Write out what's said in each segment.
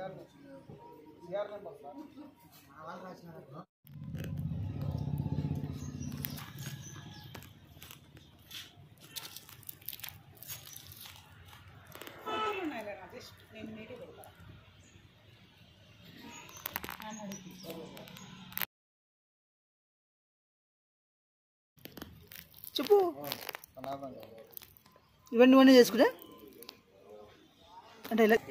చెప్పు ఇవన్నీ ఇవన్నీ చేసుకుంటే అంటే ఇలా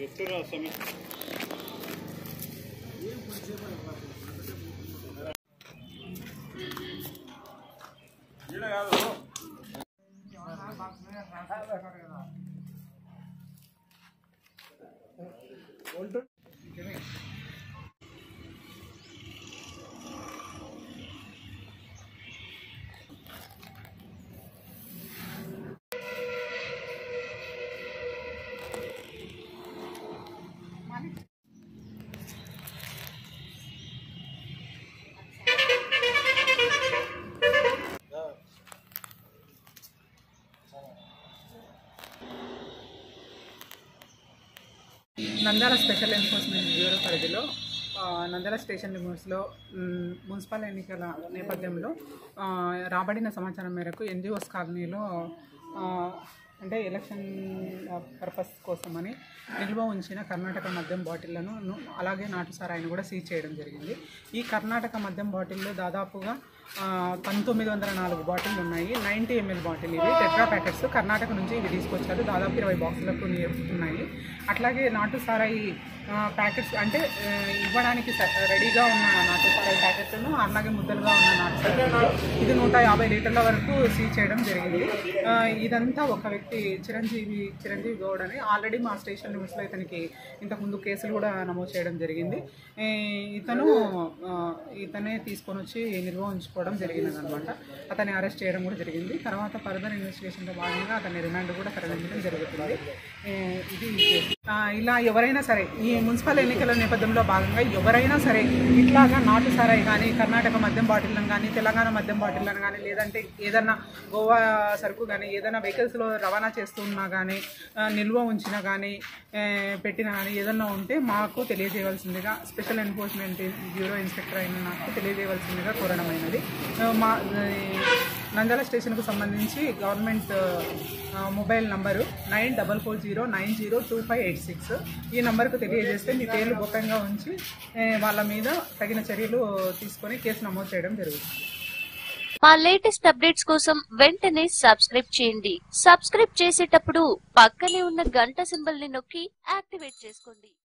నంద్యాల స్పెషల్ ఎన్ఫోర్స్మెంట్ బ్యూరో పరిధిలో ఆ, నంద్యాల స్టేషన్ లిమిట్స్లో మ్, మున్సిపల్ ఎన్నికల నేపథ్యంలో ఆ, రాబడిన సమాచారం మేరకు ఎన్జిఓస్ కాలనీలో ఆ, అంటే ఎలక్షన్ పర్పస్ కోసమని నిల్వ ఉంచిన కర్ణాటక మద్యం బాటిళ్లను ను- అలాగే నాటు సారాయిని కూడా సీజ్ చేయడం జరిగింది ఈ కర్ణాటక మద్యం బాటిల్లో దాదాపుగా ఆ, పంతొమ్మిది వందల నాలుగు బాటిల్ ఉన్నాయి నైంటీ ఎంఎల్ బాటిల్ ఇవి టెట్రా ప్యాకెట్స్ కర్ణాటక నుంచి ఇవి తీసుకొచ్చారు దాదాపు ఇరవై బాక్సులకు ని- ఉన్నాయి అట్లాగే నాటు సారాయి ఆ, ప్యాకెట్స్ అంటే ఆ, ఇవ్వడానికి స- రెడీగా ఉన్న నాటు సారాయి ప్యాకెట్లను అలాగే ముద్దలుగా ఉన్న నాటు సారాయి ఇది నూట యాభై లీటర్ల వరకు సీజ్ చేయడం జరిగింది ఆ, ఇదంతా ఒక వ్యక్తి చిరంజీవి చిరంజీవి గౌడ్ అని ఆల్రెడీ మా స్టేషన్ లిమిట్స్లో ఇతనికి ఇంతకుముందు కేసులు కూడా నమోదు చేయడం జరిగింది ఈ, ఇతను ఆ, ఇతనే తీసుకొని వచ్చి నిల్వ ఉంచుకోవడం జరిగింది అనమాట అతన్ని అరెస్ట్ చేయడం కూడా జరిగింది తర్వాత ఫర్దర్ ఇన్వెస్టిగేషన్లో భాగంగా అతన్ని రిమాండ్ కూడా తరలించడం జరుగుతుంది ఏ, ఇది కేసు. ఆ, ఇలా ఎవరైనా సరే ఈ మున్సిపల్ ఎన్నికల నేపథ్యంలో భాగంగా ఎవరైనా సరే ఇట్లాగా నాటు సారాయి కానీ కర్ణాటక మద్యం బాటిళ్ళను కానీ తెలంగాణ మద్యం బాటిళ్ళను కానీ లేదంటే ఏదన్నా గోవా సరుకు కానీ ఏదైనా వెహికల్స్లో రవాణా చేస్తున్నా కానీ ఆ, నిల్వ ఉంచినా కానీ ఏ, పెట్టినా కానీ ఏదన్నా ఉంటే మాకు తెలియజేయవలసిందిగా స్పెషల్ ఎన్ఫోర్స్మెంట్ బ్యూరో ఇన్స్పెక్టర్ అయిన నాకు తెలియజేయవలసిందిగా కోరడమైనది ఆ, మా ఈ నంద్యాల స్టేషన్కు సంబంధించి గవర్నమెంట్ ఆ, mobile number nine double four zero nine zero two five eight six ఈ నంబర్కు తెలియజేస్తే మీ పేర్లు గోప్యంగా ఉంచి ఏ, వాళ్ళ మీద తగిన చర్యలు తీసుకొని కేసు నమోదు చేయడం జరుగుతుంది మా లేటెస్ట్ అప్డేట్స్ కోసం వెంటనే సబ్స్క్రైబ్ చేయండి సబ్స్క్రైబ్ చేసేటప్పుడు పక్కనే ఉన్న గంట సింబల్ ని నొక్కి యాక్టివేట్ చేసుకోండి